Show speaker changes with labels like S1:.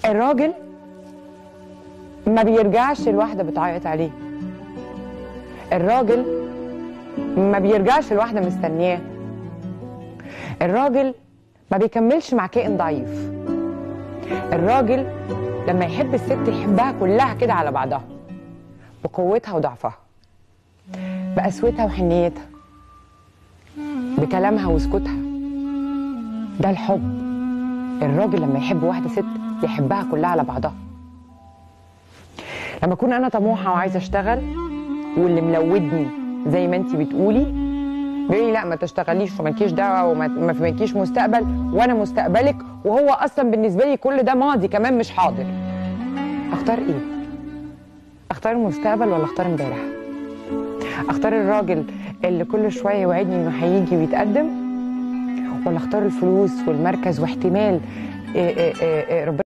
S1: الراجل ما بيرجعش الواحده بتعيط عليه الراجل ما بيرجعش الواحده مستنياه الراجل ما بيكملش مع كائن ضعيف الراجل لما يحب الست يحبها كلها كده على بعضها بقوتها وضعفها بقسوتها وحنيتها بكلامها وسكوتها ده الحب الراجل لما يحب واحدة ست يحبها كلها على بعضها لما اكون انا طموحة وعايزة اشتغل واللي ملودني زي ما انتي بتقولي بيقول لي لا ما تشتغليش ومالكيش دعوه وما ما فيكيش مستقبل وانا مستقبلك وهو اصلا بالنسبه لي كل ده ماضي كمان مش حاضر اختار ايه اختار المستقبل ولا اختار امبارح اختار الراجل اللي كل شويه يوعدني انه هيجي ويتقدم ولا اختار الفلوس والمركز واحتمال إيه إيه إيه ربنا